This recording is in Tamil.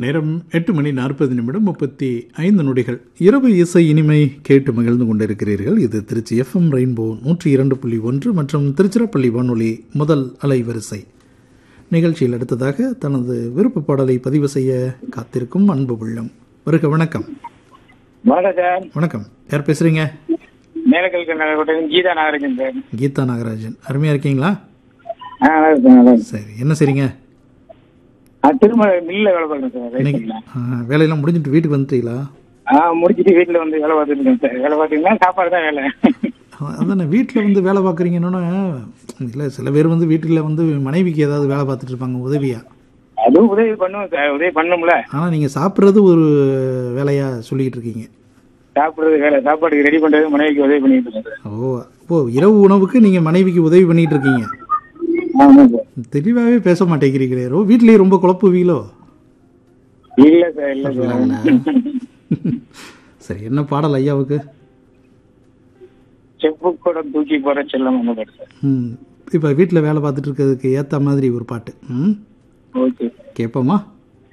நேரம் எட்டு மணி நாற்பது நிமிடம் முப்பத்தி ஐந்து நொடிகள் இரவு இசை இனிமை கேட்டு மகிழ்ந்து கொண்டிருக்கிறீர்கள் இது திருச்சி எஃப்எம் ரெயின்போ நூற்றி இரண்டு புள்ளி ஒன்று மற்றும் திருச்சிராப்பள்ளி வானொலி முதல் அலைவரிசை நிகழ்ச்சியில் அடுத்ததாக தனது விருப்ப பாடலை பதிவு செய்ய காத்திருக்கும் அன்பு உள்ளம் வருக வணக்கம் வணக்கம் சார் வணக்கம் யார் பேசுறீங்க மேலக்கல் நகர் கீதா நாகராஜன் சார் கீதா நாகராஜன் அருமையா இருக்கீங்களா ஆ நல்லா இருக்கேன் நல்லா இருக்கேன் சரி என்ன செய்றீங்க ஆ திரும்ப மில்ல வேலை பார்க்குறேன் சார் இன்னைக்கு ரைட்டுங்களா ஆ, வேலையெல்லாம் முடிஞ்சிட்டு வீட்டுக்கு வந்துட்டீங்களா ஆ முடிச்சிட்டு வீட்டில் வந்து வேலை பார்த்துட்டு இருக்கேன் சார் வேலை பார்த்தீங்கன்னா சாப்பாடு தான் வேலை அதானே வீட்டில் வந்து வேலை பார்க்குறீங்கன்னா இல்லை சில பேர் வந்து வீட்டில் வந்து மனைவிக்கு ஏதாவது வேலை பார்த்துட்டு இருப்பாங்க உதவியா அதுவும் உதவி பண்ணுவோம் சார் உதவி பண்ணும்ல ஆனால் நீங்கள் சாப்பிட்றது ஒரு வேலையாக சொல்லிக்கிட்டு இருக்கீங்க சாப்பிடுறது வேலை சாப்பாடுக்கு ரெடி பண்ணுறது மனைவிக்கு உதவி பண்ணிட்டு இருக்கேன் சார் ஓ ஓ இரவு உணவுக்கு நீங்கள் மனைவிக்கு உதவி பண்ணிட்டு இருக்கீங்க ஆமாம் சார் தெளிவாகவே பேச மாட்டேங்கிறீங்களே ரோ வீட்லேயே ரொம்ப குழப்புவீங்களோ இல்லை சார் இல்லை சார் சரி என்ன பாடல் ஐயாவுக்கு செப்பு கூட தூக்கி போற செல்லம் அந்த பாட்டு சார் ம் இப்போ வீட்டில் வேலை பார்த்துட்டு இருக்கிறதுக்கு ஏற்ற மாதிரி ஒரு பாட்டு ம் ஓகே கேட்போமா